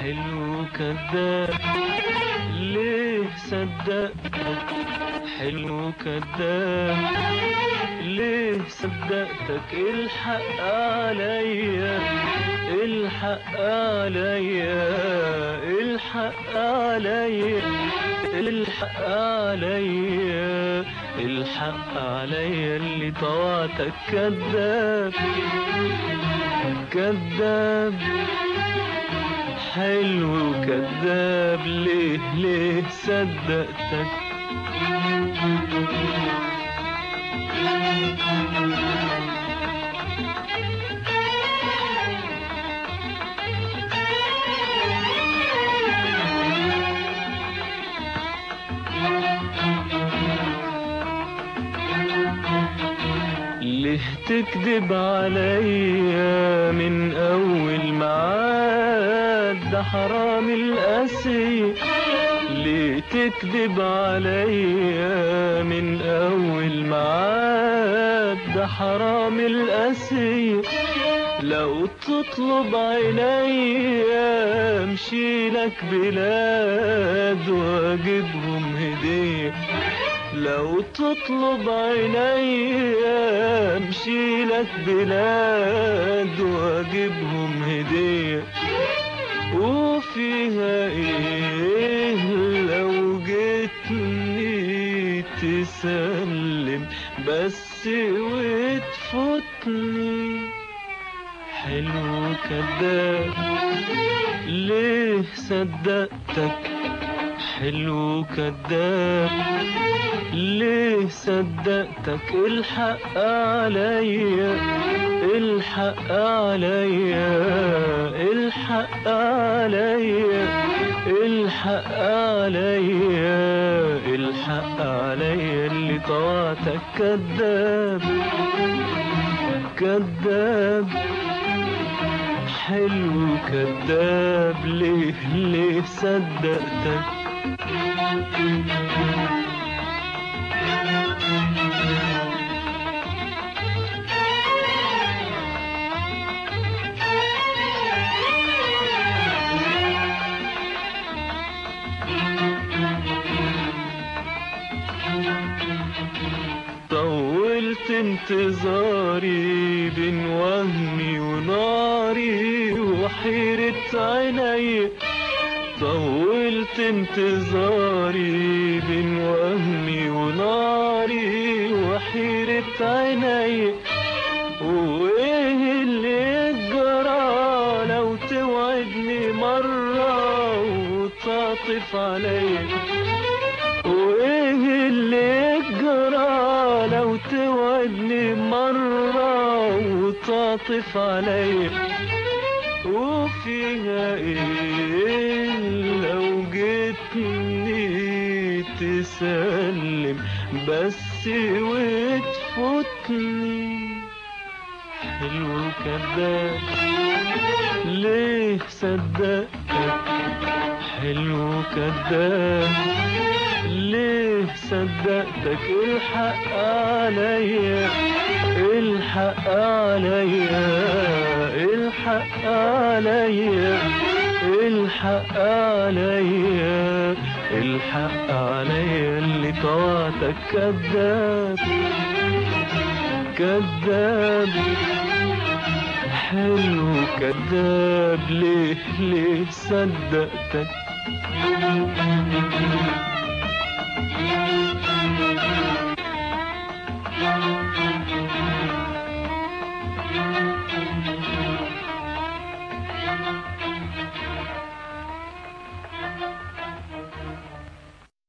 حلو كذاب ليه صدقتك حلو كذاب ليه صدقتك الحق عليا الحق عليا الحق عليا الحق عليا الحق عليا اللي طوعتك كذاب كذاب حلو كذاب ليه ليه صدقتك ليه تكذب عليا من اول معاد ده حرام القاسي ليه تكذب عليا من اول معاد ده حرام القاسي لو تطلب عينيا امشي لك بلاد واجيبهم هديه لو تطلب عينيا امشي لك بلاد واجيبهم هديه وفيها ايه لو جيتني تسلم بس وتفوتني حلو كذاب ليه صدقتك حلو كذاب ليه صدقتك الحق عليا الحق عليا الحق عليا الحق عليا الحق عليا اللي طوعتك كذاب كذاب حلو كذاب ليه ليه صدقتك طولت انتظاري بين وهمي وناري وحيرة عيني طولت انتظاري بين وهمي وناري وحيرة عيني وايه اللي يجرى لو توعدني مرة وتعطف علي وايه اللي يجرى لو توعدني مرة وتعطف علي وفيها ايه لو جيتني تسلم بس وتفوتني حلو كذاب ليه صدقتك حلو كذاب ليه صدقتك الحق عليا الحق عليا الحق عليا الحق عليا الحق عليا اللي طوعتك كذاب كذاب حلو كذاب ليه ليه صدقتك